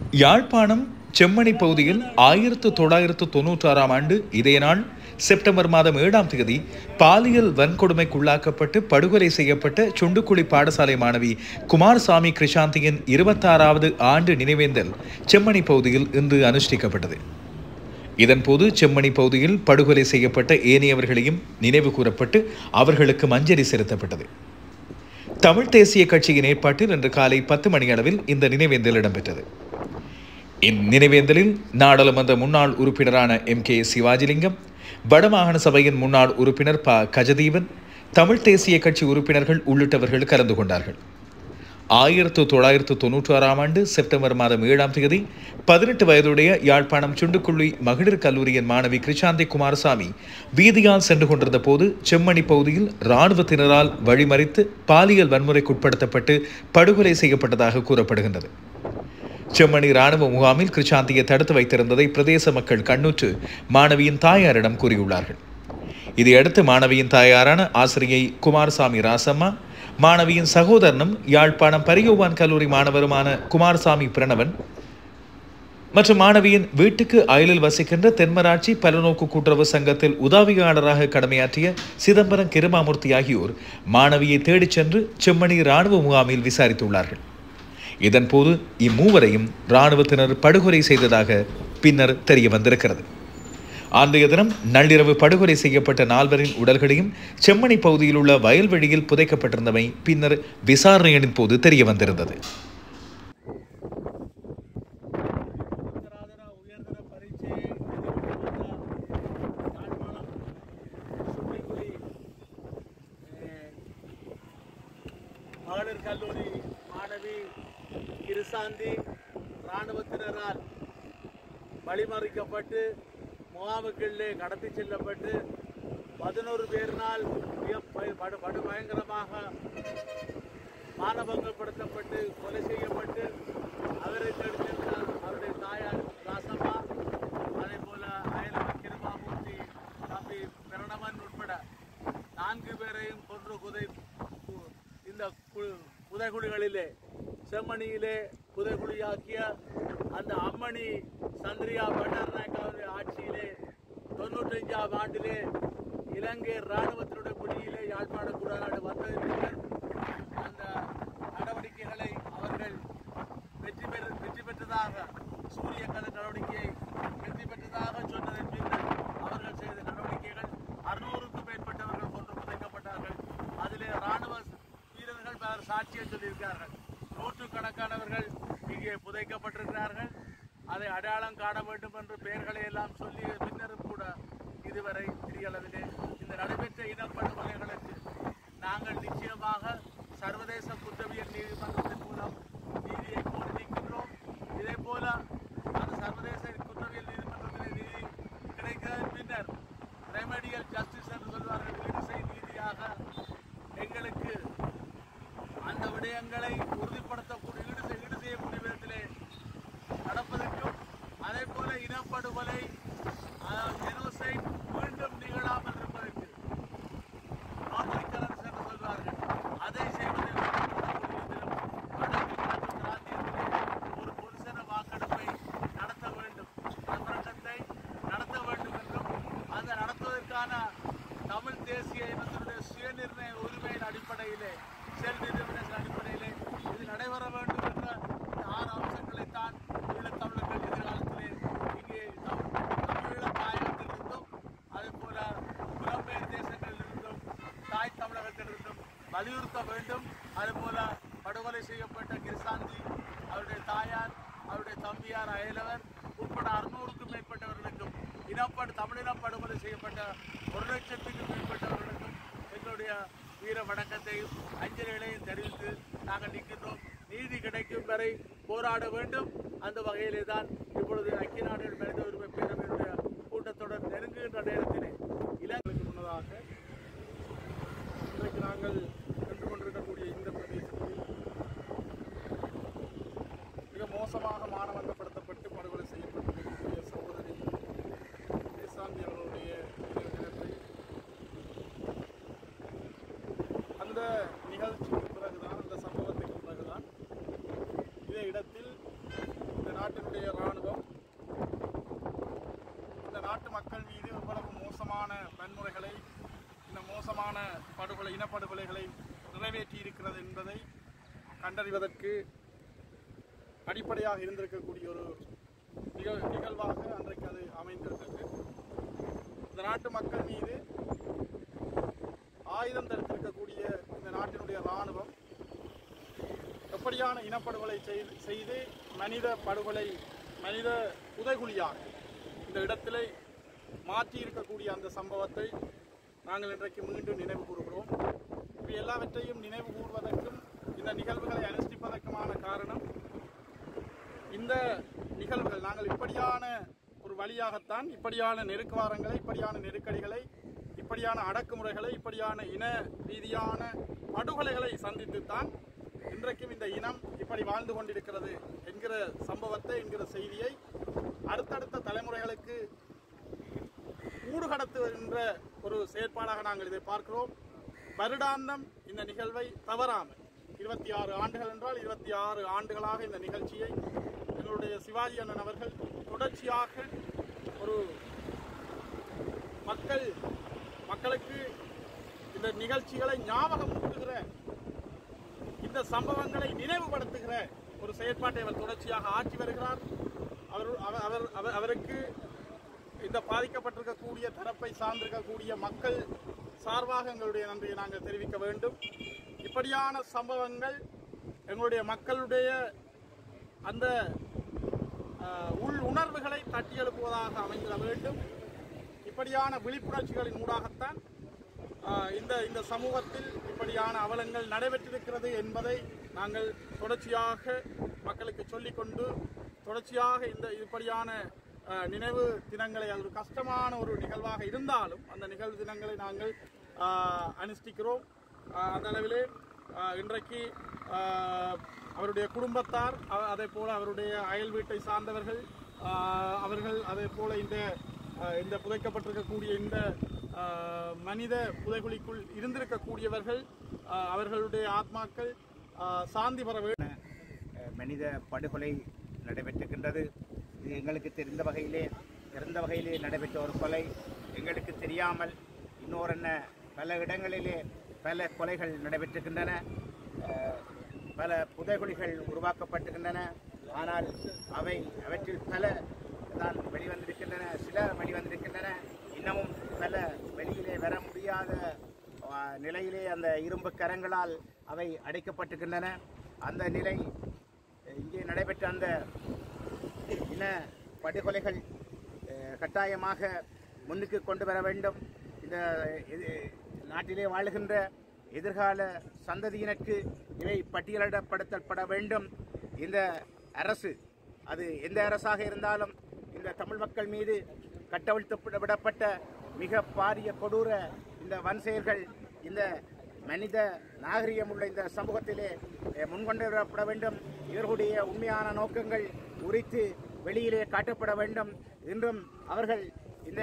யாழ்ப்பாணம் செம்மணி பகுதியில் ஆயிரத்து தொள்ளாயிரத்து தொன்னூற்றாறாம் ஆண்டு இதே நாள் செப்டம்பர் மாதம் ஏழாம் தேதி பாலியல் வன்கொடுமைக்குள்ளாக்கப்பட்டு படுகொலை செய்யப்பட்ட சுண்டுக்குழி பாடசாலை மாணவி குமாரசாமி கிருஷாந்தியின் இருபத்தாறாவது ஆண்டு நினைவேந்தல் செம்மணி பகுதியில் இன்று அனுஷ்டிக்கப்பட்டது இதன்போது செம்மணி பகுதியில் படுகொலை செய்யப்பட்ட ஏனையவர்களையும் நினைவு கூறப்பட்டு அவர்களுக்கு மஞ்சரி செலுத்தப்பட்டது தமிழ் தேசிய கட்சியின் ஏற்பாட்டில் இன்று காலை பத்து மணி அளவில் இந்த நினைவேந்தல் இடம்பெற்றது இந்நினைவேந்தலில் நாடாளுமன்ற முன்னாள் உறுப்பினரான எம் கே சிவாஜிலிங்கம் வடமாகாண சபையின் முன்னாள் உறுப்பினர் ப கஜதீவன் தமிழ் தேசிய கட்சி உறுப்பினர்கள் உள்ளிட்டவர்கள் கலந்து கொண்டார்கள் ஆயிரத்து தொள்ளாயிரத்து தொன்னூற்றி ஆறாம் ஆண்டு செப்டம்பர் மாதம் ஏழாம் தேதி பதினெட்டு வயதுடைய யாழ்ப்பாணம் சுண்டுக்குள்ளி மகளிர் கல்லூரியின் மாணவி கிருஷாந்தி குமாரசாமி வீதியால் சென்று கொண்டிருந்த போது செம்மணி பகுதியில் இராணுவத்தினரால் வழிமறித்து பாலியல் வன்முறைக்குட்படுத்தப்பட்டு படுகொலை செய்யப்பட்டதாக கூறப்படுகின்றது செம்மணி ராணுவ முகாமில் கிருஷாந்தியை தடுத்து வைத்திருந்ததை பிரதேச மக்கள் கண்ணுற்று மாணவியின் தாயாரிடம் கூறியுள்ளார்கள் இதையடுத்து மாணவியின் தாயாரான ஆசிரியை குமாரசாமி ராசம்மா மாணவியின் சகோதரனும் யாழ்ப்பாணம் பரியோவான் கல்லூரி மாணவருமான குமாரசாமி பிரணவன் மற்றும் மாணவியின் வீட்டுக்கு அயலில் வசிக்கின்ற தென்மராட்சி பலநோக்கு கூட்டுறவு சங்கத்தில் உதவியாளராக கடமையாற்றிய சிதம்பரம் கிருமாமூர்த்தி ஆகியோர் மாணவியை தேடிச் சென்று செம்மணி ராணுவ முகாமில் விசாரித்துள்ளார்கள் இதன்போது இம்மூவரையும் இராணுவத்தினர் படுகொலை செய்ததாக பின்னர் தெரிய வந்திருக்கிறது அன்றைய தினம் நள்ளிரவு படுகொலை செய்யப்பட்ட நால்வரின் உடல்களையும் செம்மணி பகுதியில் உள்ள வயல்வெளியில் புதைக்கப்பட்டிருந்தமை பின்னர் விசாரணையின் போது தெரிய வந்திருந்தது உத்தராதர உயர்தர பரீட்சையை எதிர்கொண்டிருந்த யாழ்ப்பாணம் சுள்ளிக்குடி அஹ், மகளிர் கல்லூரி மாணவி கிருசாந்தி இராணுவத்தினரால் வழிமறிக்கப்பட்டு முகாமுக்குள்ளே கடத்தி செல்லப்பட்டு பதினோரு பேரினால் மிக ப- படு படு பயங்கரமாக மானபங்கப்படுத்தப்பட்டு கொலை செய்யப்பட்டு அவரை தேடி சென்ற அவருடைய தாயார் ராசம்மா அதே போல அயலவர் கிருபாமூர்த்தி தம்பி பிரணவன் உட்பட நான்கு பேரையும் கொன்று குதை கு- இந்த கு- புதைகுழிகளிலே செம்மணியிலே புதைகுழியாக்கிய அந்த அம்மணி சந்திரியா பண்டாரநாயக்காவுடைய ஆட்சியிலே தொண்ணூற்றஞ்சாம் ஆண்டிலே இலங்கை இராணுவத்தினுடைய பிடியிலே யாழ்ப்பாண கூடாநாடு வந்ததின் பின்னர் அந்த நடவடிக்கைகளை அவர்கள் வெற்றி பெற வெற்றி பெற்றதாக சூரிய கல நடவடிக்கையை வெற்றி பெற்றதாக சொன்னதன் பின்னர் அவர்கள் செய்த நடவடிக்கைகள் அறுநூறுக்கும் மேற்பட்டவர்கள் கொன்று புதைக்கப்பட்டார்கள் அதிலே ராணுவ வீரர்கள் பலர் சாட்சியம் சொல்லியிருக்கிறார்கள் நூற்றுக்கணக்கானவர்கள் இங்கே புதைக்கப்பட்டிருக்கிறார்கள் அதை அடையாளம் காண வேண்டும் என்று பெயர்களை எல்லாம் சொல்லிய பின்னரும் கூட இதுவரை தெரியளவில்லை இந்த நடைபெற்ற இனப்படுகொலைகளுக்கு நாங்கள் நிச்சயமாக சர்வதேச குற்றவியல் நீதிமன்றத்தின் மூலம் நீதியை கோரி நிற்கின்றோம் இதே போல அந்த சர்வதேச குற்றவியல் நீதிமன்றத்திலே நீதி கிடைத்ததன் பின்னர் ரெமடியல் ஜஸ்டிஸ் என்று சொல்வார்கள் இறுதிசை நீதியாக எங்களுக்கு அந்த விடயங்களை உறுதிப்படுத்தக்கூடிய ஈடு செய்- ஈடு செய்யக்கூடிய விதத்திலே நடப்பதற்கும் அதே போல இனப்படுகொலை ஜெனோசைட் மீண்டும் நிகழாமல் இருப்பதற்கு நார்மலிக்கரன்ஸ் என்று சொல்வார்கள் அதை செய்வதில் வடக்கு கிழக்கு பிராந்தியத்திலே ஒரு பொதுசன வாக்கெடுப்பை நடத்த வேண்டும் ரெஃபரண்டத்தை நடத்த வேண்டும் என்றும் அந்த நடத்துவதற்கான தமிழ் தேசிய இனத்தினுடைய சுயநிர்ணய உரிமையின் அடிப்படையிலே செல் டிட்டர்மினேஷன் அடிப்படையிலே இது நடைபெற வேண்டும் என்ற இந்த ஆறு அம்சங்களைத்தான் ஈழத்தமிழர்கள் எதிர்காலத்திலே இங்கே தமிழ் தமிழீழ தாயகத்திலிருந்தும் அதே போல புலம்பெயர் தேசங்களிலிருந்தும் தாய் தமிழகத்திலிருந்தும் வலியுறுத்த வேண்டும் அதே போல படுகொலை செய்யப்பட்ட கிருசாந்தி அவருடைய தாயார் அவருடைய தம்பியார் அயலவர் உட்பட அறுநூறுக்கும் மேற்பட்டவர்களுக்கும் இனப்படு தமிழின படுகொலை செய்யப்பட்ட ஒரு லட்சத்துக்கும் மேற்பட்டவர்களுக்கும் எங்களுடைய வீர வணக்கத்தையும் அஞ்சலிகளையும் தெரிவித்து நாங்கள் நிற்கின்றோம் நீதி கிடைக்கும் வரை போராட வேண்டும் அந்த வகையிலே தான் இப்பொழுது ஐக்கிய நாடுகள் மனித உரிமை பேரவையினுடைய கூட்டத்தொடர் நெருங்குகின்ற நேரத்திலே இலங்கைக்கு முன்னதாக இன்றைக்கு நாங்கள் நின்று கொண்டிருக்கக்கூடிய இந்த பிரதேசத்தில் மிக மோசமாக மானவந்தப்படுத்தப்பட்டு படுகொலை செய்யப்பட்டிருக்கக்கூடிய சகோதரி தேசாந்தி அவர்களுடைய நினைவு தினத்தை அந்த நிகழ்ச்சிக்கு பிறகுதான் அந்த சம்பவத்துக்கு பிறகுதான் இதே இடத்தில் இந்த நாட்டினுடைய கண்டறிவதற்கு அடிப்படையாக இருந்திருக்கக்கூடிய ஒரு நிகழ் நிகழ்வாக அன்றைக்கு அது அமைந்திருந்தது இந்த நாட்டு மக்கள் மீது ஆயுதம் தடுத்திருக்கக்கூடிய இந்த நாட்டினுடைய இராணுவம் எப்படியான இனப்படுகொலை செய்து செய்து மனித படுகொலை மனித புதைகுழியாக இந்த இடத்திலே மாற்றி இருக்கக்கூடிய அந்த சம்பவத்தை நாங்கள் இன்றைக்கு மீண்டும் நினைவு கூறுகிறோம் இவை எல்லாவற்றையும் நினைவு கூறுவதற்கும் இந்த நிகழ்வுகளை அனுஷ்டிப்பதற்குமான காரணம் இந்த நிகழ்வுகள் நாங்கள் இப்படியான ஒரு வழியாகத்தான் இப்படியான நெருக்குவாரங்களை இப்படியான நெருக்கடிகளை இப்படியான அடக்குமுறைகளை இப்படியான இன ரீதியான படுகொலைகளை சந்தித்துத்தான் இன்றைக்கும் இந்த இனம் இப்படி வாழ்ந்து கொண்டிருக்கிறது என்கிற சம்பவத்தை என்கிற செய்தியை அடுத்தடுத்த தலைமுறைகளுக்கு ஊடுகடத்துகின்ற ஒரு செயற்பாடாக நாங்கள் இதை பார்க்கிறோம் வருடாந்தம் இந்த நிகழ்வை தவறாமல் இருபத்தி ஆறு ஆண்டுகள் என்றால் இருபத்தி ஆறு ஆண்டுகளாக இந்த நிகழ்ச்சியை எங்களுடைய சிவாஜி அண்ணன் அவர்கள் தொடர்ச்சியாக ஒரு மக்கள் மக்களுக்கு இந்த நிகழ்ச்சிகளை ஞாபகமூட்டுகிற இந்த சம்பவங்களை நினைவுபடுத்துகிற ஒரு செயற்பாட்டை அவர் தொடர்ச்சியாக ஆற்றி வருகிறார் அவர் அவர் அவர்- அவர் அவருக்கு இந்த பாதிக்கப்பட்டிருக்கக்கூடிய தரப்பை சார்ந்திருக்கக்கூடிய மக்கள் சார்பாக எங்களுடைய நன்றியை நாங்கள் தெரிவிக்க வேண்டும் இப்படியான சம்பவங்கள் எங்களுடைய மக்களுடைய அந்த அஹ், உள் உணர்வுகளை தட்டி எழுப்புவதாக அமைந்திட வேண்டும் இப்படியான விழிப்புணர்ச்சிகளின் ஊடாகத்தான் ஆஹ், இந்த இந்த சமூகத்தில் இப்படியான அவலங்கள் நடைபெற்றிருக்கிறது என்பதை நாங்கள் தொடர்ச்சியாக மக்களுக்கு சொல்லிக்கொண்டு தொடர்ச்சியாக இந்த இப்படியான ஆஹ், நினைவு தினங்களை அது ஒரு கஷ்டமான ஒரு நிகழ்வாக இருந்தாலும் அந்த நிகழ்வு தினங்களை நாங்கள் ஆஹ், அனுஷ்டிக்கிறோம் ஆஹ், அந்த அளவிலே ஆஹ், இன்றைக்கு ஆஹ், அவருடைய குடும்பத்தார் அ- அதே போல அவருடைய அயல் வீட்டை சார்ந்தவர்கள் ஆஹ், அவர்கள் அதே போல இந்த ஆஹ், இந்த புதைக்கப்பட்டிருக்கக்கூடிய இந்த ஆஹ், மனித புதைகுழிக்குள் இருந்திருக்கக்கூடியவர்கள் ஆஹ், அவர்களுடைய ஆத்மாக்கள் ஆஹ், சாந்தி பெற வேண்டும் அஹ், மனித படுகொலை நடைபெற்றிருக்கின்றது இது எங்களுக்கு தெரிந்த வகையிலே இறந்த வகையிலே நடைபெற்ற ஒரு கொலை எங்களுக்கு தெரியாமல் இன்னொரு என்ன பல இடங்களிலே பல கொலைகள் நடைபெற்றிருக்கின்றன அஹ், பல புதைகுழிகள் உருவாக்கப்பட்டிருக்கின்றன ஆனால் அவை அவற்றில் பல தான் வெளிவந்திருக்கின்றன சில வெளிவந்திருக்கின்றன இன்னமும் பல வெளியிலே வர முடியாத ஆ, நிலையிலே அந்த இரும்பு கரங்களால் அவை அடைக்கப்பட்டிருக்கின்றன அந்த நிலை இங்கே நடைபெற்ற அந்த இன படுகொலைகள் அஹ், கட்டாயமாக முன்னுக்கு கொண்டு வர வேண்டும் இந்த இது நாட்டிலே வாழுகின்ற எதிர்கால சந்ததியினருக்கு இவை பட்டியலிடப்படுத்தப்பட வேண்டும் இந்த அரசு அது எந்த அரசாக இருந்தாலும் இந்த தமிழ் மக்கள் மீது கட்டவிழ்த்து விடப்பட்ட மிக பாரிய கொடூர இந்த வன் செயல்கள் இந்த மனித நாகரிகம் உள்ள இந்த சமூகத்திலே அஹ், முன்கொண்டு வரப்பட வேண்டும் இவர்களுடைய உண்மையான நோக்கங்கள் உரித்து வெளியிலே காட்டப்பட வேண்டும் இன்றும் அவர்கள் இந்த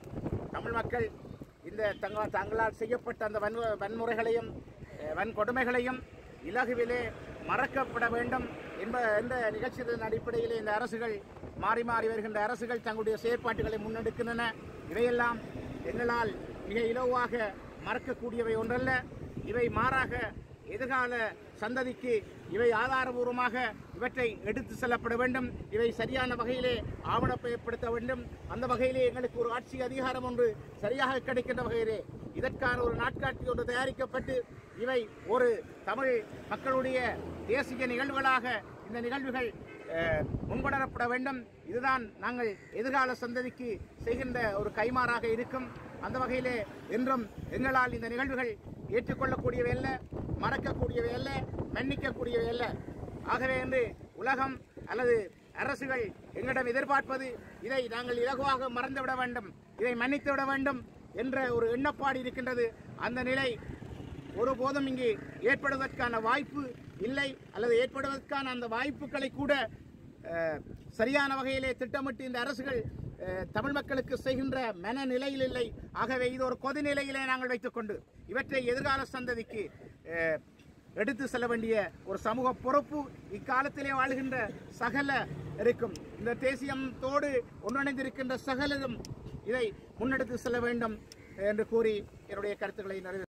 தமிழ் மக்கள் இந்த தங்க தங்களால் செய்யப்பட்ட அந்த வன் வன்முறைகளையும் அஹ், வன்கொடுமைகளையும் இலகுவிலே மறக்கப்பட வேண்டும் என்ப எந்த நிகழ்ச்சிகளின் அடிப்படையிலே இந்த அரசுகள் மாறி மாறி வருகின்ற அரசுகள் தங்களுடைய செயற்பாட்டுகளை முன்னெடுக்கின்றன இவையெல்லாம் எங்களால் மிக இலவாக மறக்கக்கூடியவை ஒன்றல்ல இவை மாறாக எதிர்கால சந்ததிக்கு இவை ஆதாரபூர்வமாக இவற்றை எடுத்து செல்லப்பட வேண்டும் இவை சரியான வகையிலே ஆவணப்படுத்த வேண்டும் அந்த வகையிலே எங்களுக்கு ஒரு ஆட்சி அதிகாரம் ஒன்று சரியாக கிடைக்கின்ற வகையிலே இதற்கான ஒரு நாட்காட்டி ஒன்று தயாரிக்கப்பட்டு இவை ஒரு தமிழ் மக்களுடைய தேசிய நிகழ்வுகளாக இந்த நிகழ்வுகள் அஹ், முன்கொணரப்பட வேண்டும் இதுதான் நாங்கள் எதிர்கால சந்ததிக்கு செய்கின்ற ஒரு கைமாறாக இருக்கும் அந்த வகையிலே என்றும் எங்களால் இந்த நிகழ்வுகள் ஏற்றுக்கொள்ளக்கூடியவை அல்ல மறக்கக்கூடியவை அல்ல மன்னிக்கக்கூடியவை அல்ல ஆகவே என்று உலகம் அல்லது அரசுகள் எங்களிடம் எதிர்பார்ப்பது இதை நாங்கள் இலகுவாக மறந்துவிட வேண்டும் இதை மன்னித்து விட வேண்டும் என்ற ஒரு எண்ணப்பாடு இருக்கின்றது அந்த நிலை ஒருபோதும் இங்கு ஏற்படுவதற்கான வாய்ப்பு இல்லை அல்லது ஏற்படுவதற்கான அந்த வாய்ப்புகளை கூட அஹ், சரியான வகையிலே திட்டமிட்டு இந்த அரசுகள் அஹ், தமிழ் மக்களுக்கு செய்கின்ற மனநிலையில் இல்லை ஆகவே இது ஒரு கொதி நிலையிலே நாங்கள் வைத்துக்கொண்டு இவற்றை எதிர்கால சந்ததிக்கு அஹ், எடுத்து செல்ல வேண்டிய ஒரு சமூக பொறுப்பு இக்காலத்திலே வாழ்கின்ற சகல இருக்கும் இந்த தேசியத்தோடு ஒன்றிணைந்திருக்கின்ற சகலரும் இதை முன்னெடுத்து செல்ல வேண்டும் என்று கூறி என்னுடைய கருத்துக்களை நிறைவு